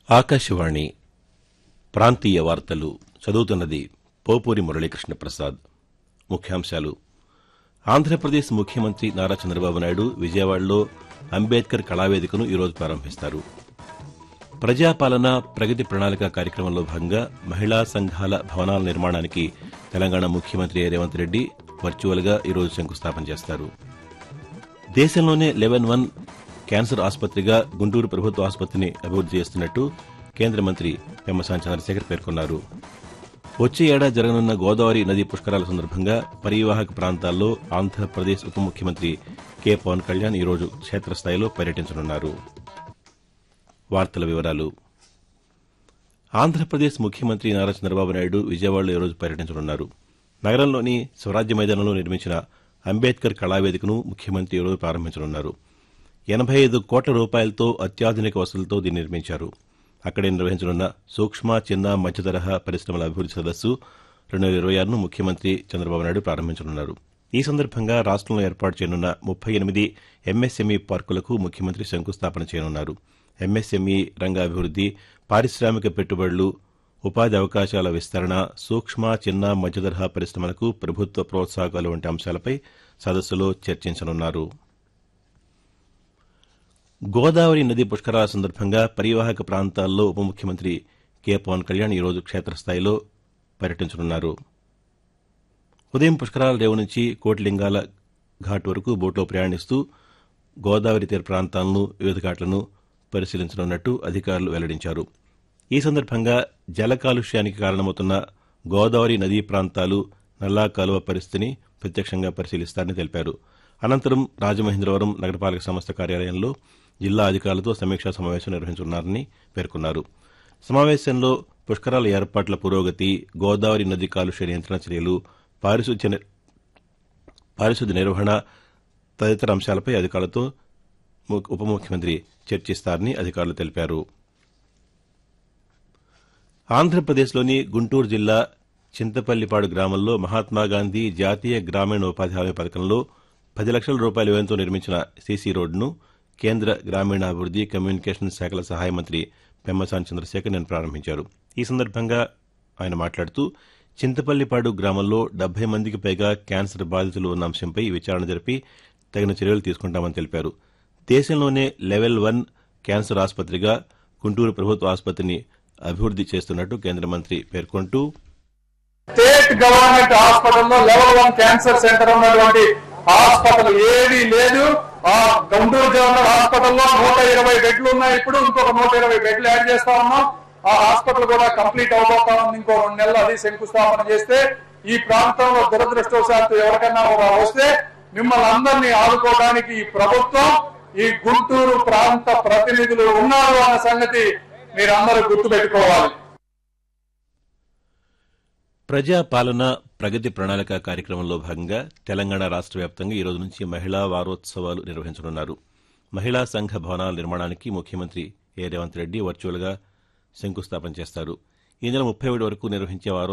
ఆకాశవాణి ప్రాంతీయ వార్తలు చదువుతున్నది పోపూరి మురళీకృష్ణ ప్రసాద్ ముఖ్యాంశాలు ఆంధ్రప్రదేశ్ ముఖ్యమంత్రి నారా చంద్రబాబు నాయుడు విజయవాడలో అంబేద్కర్ కళావేదికను ఈరోజు ప్రారంభిస్తారు ప్రజాపాలన ప్రగతి ప్రణాళిక కార్యక్రమంలో భాగంగా మహిళా సంఘాల భవనాల నిర్మాణానికి తెలంగాణ ముఖ్యమంత్రి రేవంత్ రెడ్డి వర్చువల్గా ఈరోజు శంకుస్థాపన చేస్తారు దేశంలోనే లెవెన్ వన్ క్యాన్సర్ ఆసుపత్రిగా గుంటూరు ప్రభుత్వ ఆసుపత్రిని అభివృద్ది చేస్తున్నట్టు కేంద్ర మంత్రి పెమ్మసాని చంద్రశేఖర్ పేర్కొన్నారు వచ్చే ఏడాది జరగనున్న గోదావరి నదీ పుష్కరాల సందర్భంగా పరివాహక ప్రాంతాల్లో ఆంధ్రప్రదేశ్ ఉప ముఖ్యమంత్రి కె పవన్ కళ్యాణ్ ఈరోజు క్షేత్రస్థాయిలో పర్యటించనున్నారు వార్తల వివరాలు ఆంధ్రప్రదేశ్ ముఖ్యమంత్రి నారా చంద్రబాబు నాయుడు విజయవాడలో ఈరోజు పర్యటించనున్నారు నగరంలోని స్వరాజ్య మైదానంలో నిర్మించిన అంబేద్కర్ కళావేదికను ముఖ్యమంత్రి ఈరోజు ప్రారంభించనున్నారు ఎనబై ఐదు కోట్ల రూపాయలతో అత్యాధునిక వసతులతో దీన్ని నిర్మించారు అక్కడే నిర్వహించనున్న సూక్ష్మ చిన్న మధ్య తరహా పరిశ్రమల అభివృద్ది సదస్సు రెండు వేల ఇరవై ఆరును ముఖ్యమంత్రి చంద్రబాబు నాయుడు ప్రారంభించనున్నారు ఈ సందర్భంగా రాష్టంలో ఏర్పాటు చేయనున్న ముప్పై ఎనిమిది ఎంఎస్ఎంఈ పార్కులకు ముఖ్యమంత్రి శంకుస్థాపన చేయనున్నారు ఎంఎస్ఎంఈ రంగ అభివృద్ది పారిశ్రామిక పెట్టుబడులు ఉపాధి అవకాశాల విస్తరణ సూక్ష్మ చిన్న మధ్య తరహా పరిశ్రమలకు ప్రభుత్వ ప్రోత్సాహకాలు వంటి అంశాలపై సదస్సులో చర్చించనున్నారు గోదావరి నది పుష్కరాల సందర్భంగా పరివాహక ప్రాంతాల్లో ఉప ముఖ్యమంత్రి కె పవన్ కళ్యాణ్ ఈరోజు క్షేత్రస్థాయిలో పర్యటించనున్నారు ఉదయం పుష్కరాల రేవు నుంచి కోటిలింగాల ఘాట్ వరకు బోట్లో ప్రయాణిస్తూ గోదావరి తీర ప్రాంతాలను వివిధ ఘాట్లను పరిశీలించనున్నట్టు అధికారులు వెల్లడించారు ఈ సందర్భంగా జల కాలుష్యానికి కారణమవుతున్న గోదావరి నదీ ప్రాంతాలు నల్లా కాలువ పరిస్థితిని ప్రత్యక్షంగా పరిశీలిస్తారని తెలిపారు అనంతరం రాజమహేంద్రవరం నగరపాలక సంస్థ కార్యాలయంలో జిల్లా అధికారులతో సమీక్షా సమావేశం నిర్వహించనున్నారని పేర్కొన్నారు సమావేశంలో పుష్కరాల ఏర్పాట్ల పురోగతి గోదావరి నది కాలుష్య నియంత్రణ చర్యలు పారిశుధ్య ని- పారిశుధ్య నిర్వహణ తదితర అంశాలపై అధికారులతో ము- ఉప ముఖ్యమంత్రి చర్చిస్తారని అధికారులు తెలిపారు ఆంధ్రప్రదేశ్లోని గుంటూరు జిల్లా చింతపల్లిపాడు గ్రామంలో మహాత్మాగాంధీ జాతీయ గ్రామీణ ఉపాధి హామీ పథకంలో పది లక్షల రూపాయల వ్యయంతో నిర్మించిన సీసీ రోడ్డును కేంద్ర గ్రామీణాభివృద్ది కమ్యూనికేషన్ శాఖల సహాయ మంత్రి పెమ్మసాని చంద్రశేఖర్ నిన్న ప్రారంభించారు ఈ సందర్భంగా ఆయన మాట్లాడుతూ చింతపల్లిపాడు గ్రామంలో డెబ్బై మందికి పైగా క్యాన్సర్ బాధితులు ఉన్న అంశంపై విచారణ జరిపి తగిన చర్యలు తీసుకుంటామని తెలిపారు దేశంలోనే లెవెల్ వన్ క్యాన్సర్ ఆసుపత్రిగా గుంటూరు ప్రభుత్వ ఆసుపత్రిని అభివృద్ది చేస్తున్నట్టు కేంద్ర మంత్రి పేర్కొంటూ స్టేట్ గవర్నమెంట్ హాస్పిటల్లో లెవెల్ వన్ క్యాన్సర్ సెంటర్ ఉన్నటువంటి హాస్పిటల్ ఏది లేదు ఆ గుంటూరు జనరల్ హాస్పిటల్లో నూట ఇరవై బెడ్లు ఉన్నాయి ఇప్పుడు ఇంకొక నూట ఇరవై బెడ్లు యాడ్ చేస్తా ఉన్నాం ఆ హాస్పిటల్ కూడా కంప్లీట్ అవబోతా ఉంది ఇంకో రెండు నెలలు అది శంకుస్థాపన చేస్తే ఈ ప్రాంతంలో దురదృష్టవశాత్తు ఎవరికైనా ఒక వస్తే మిమ్మల్ని అందరినీ ఆదుకోవడానికి ఈ ప్రభుత్వం ఈ గుంటూరు ప్రాంత ప్రతినిధులు ఉన్నారు అన్న సంగతి మీరందరూ గుర్తుపెట్టుకోవాలి ప్రజాపాలన ప్రగతి ప్రణాళిక కార్యక్రమంలో భాగంగా తెలంగాణ రాష్ట్ర వ్యాప్తంగా ఈ రోజు నుంచి మహిళా వారోత్సవాలు నిర్వహించనున్నారు మహిళా సంఘ భవనాల నిర్మాణానికి ముఖ్యమంత్రి ఏ రేవంత్ రెడ్డి వర్చువల్గా శంకుస్థాపన చేస్తారు ఈ నెల ముప్పై వరకు నిర్వహించే వారో